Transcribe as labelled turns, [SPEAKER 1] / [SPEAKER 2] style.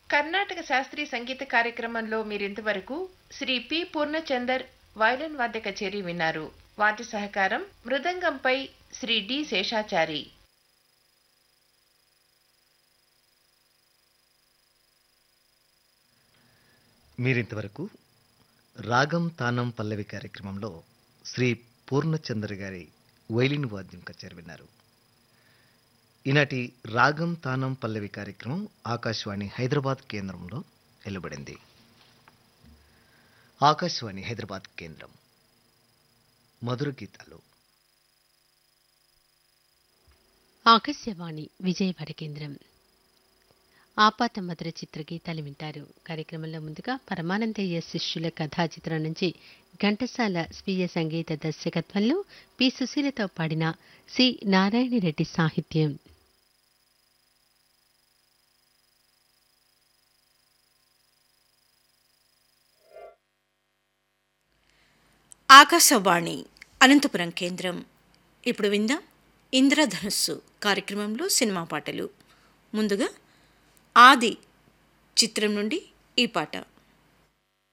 [SPEAKER 1] కర్ణాటక శాస్త్రీయ సంగీత కార్యక్రమంలో మీరింతవరకు శ్రీ పి పూర్ణచందర్ వయలిన్ వాద్య కచేరీ విన్నారు వాద్య సహకారం మృదంగంపై శ్రీ డి శేషాచారి
[SPEAKER 2] మీరింతవరకు రాగం తానం పల్లవి కార్యక్రమంలో శ్రీ పూర్ణచంద్ర గారి వైలిన్ వాద్యం కచేరి విన్నారు ఈనాటి రాగం తానం పల్లవి కార్యక్రమం ఆకాశవాణి హైదరాబాద్ కేంద్రంలో వెలువడింది ఆకాశవాణి హైదరాబాద్ కేంద్రం మధుర గీతాలు
[SPEAKER 3] ఆకాశవాణి విజయవాడ కేంద్రం ఆపాత మధుర చిత్ర గీతాలు వింటారు కార్యక్రమంలో ముందుగా పరమానందయ్య శిష్యుల కథా చిత్రం నుంచి ఘంటసాల స్వీయ సంగీత దర్శకత్వంలో పి సుశీలతో పాడిన సి నారాయణరెడ్డి సాహిత్యం
[SPEAKER 4] ఆకాశవాణి అనంతపురం కేంద్రం ఇప్పుడు విందాం ఇంద్రధనుస్సు కార్యక్రమంలో సినిమా పాటలు ముందుగా ఆది చిత్రం నుండి ఈ పాట